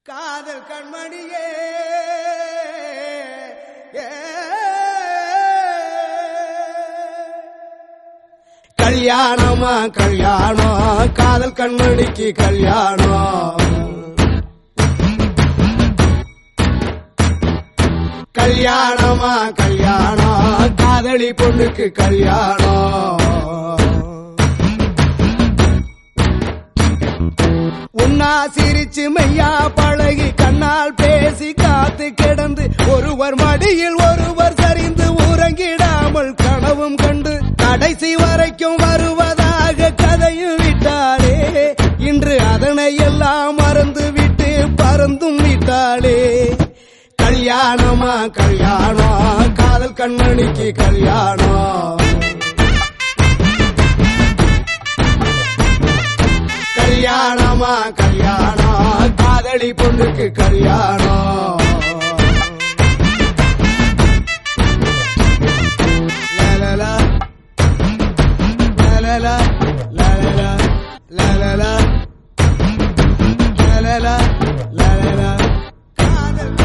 காதல் கண்மணியே ஏ. கல்யாணமா கல்யாணம் காதல் கண்மணிக்கு கல்யாணம் கல்யாணமா கல்யாணம் காதலி பொண்ணுக்கு கல்யாணம் உன்னா சிரிச்சு மெய்யா பழகி கண்ணால் பேசி காத்து கிடந்து ஒருவர் மடியில் ஒருவர் சரிந்து உறங்கிடாமல் கனவும் கண்டு கடைசி வரைக்கும் வருவதாக கதையும் விட்டாளே இன்று அதனை எல்லாம் மறந்து விட்டு பறந்தும் விட்டாளே கல்யாணமா கல்யாணம் காதல் கண்மணிக்கு கல்யாணம் கல்யாணமா கல்யாணம் காதலி பொண்ணுக்கு கல்யாணம் லலலா, லலலா, லலலா, லலலா, லலலா, லலலா. காதல்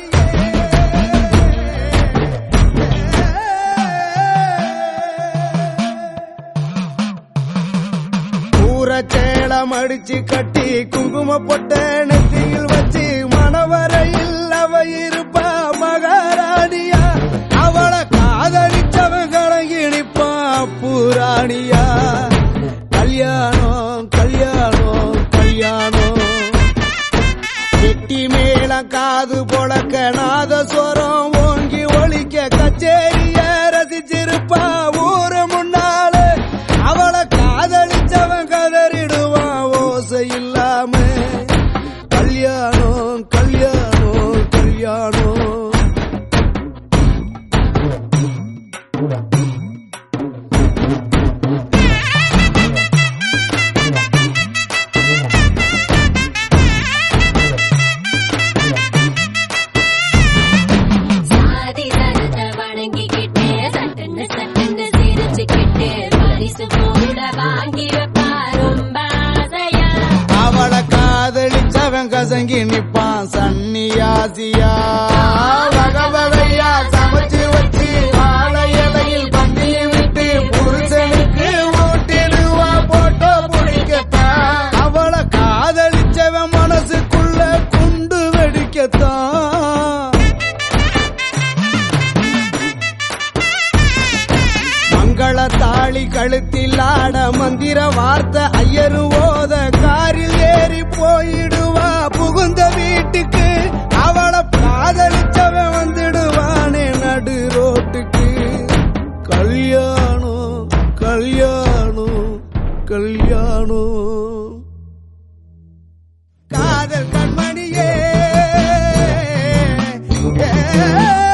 கண்மணியே ஊரச்சேலம் அடிச்சு கட்டி குங்கும பொட்ட நெத்தியில் வச்சு மணவரையில் அவ இருப்பா மகாராணியா அவளை காதலிச்சவன் கலங்கி நிப்பா பூராணியா கல்யாணம் கல்யாணம் கல்யாணம் கெட்டி மேளம் காது பொழக்க நாதஸ்வரம் ஓங்கி ஒழிக்க கச்சேரிய ரசிச்சிருப்பா ஊரு முன்னால அவளை காதலிச்சவன் கதறிடுவான் ஓசை இல்லாம கல்யாணம் கல்யாணம் கல்யாணம் சாதி தரத்தை வணங்கிக்கிட்டு சட்டுன்னு சட்டுன்னு சிரிச்சுக்கிட்டு பரிசு கூட வாங்கி வைப்பா ரொம்ப ஆசையா அவளை காதலிச்சவன் கசங்கி நிப்பான் சன்னியாசியா வகை வகையா சமைச்சு வச்சு வாழை இலையில் பந்தியை விட்டு புருஷனுக்கு ஊட்டிடுவா போட்டோ பிடிக்கத்தான் அவளை காதலிச்சவன் மனசுக்குள்ள குண்டு வெடிக்கத்தான் மங்கள தாளி கழுத்தில் ஆட மந்திர வார்த்தை ஐயரு ஓத காரில் ஏறி போயிடுவா புகுந்த வீட்டுக்கு அவளை காதலிச்சவன் வந்துடுவானே நடு ரோட்டுக்கு கல்யாணம் கல்யாணம் கல்யாணம் காதல் கண்மணியே ஏ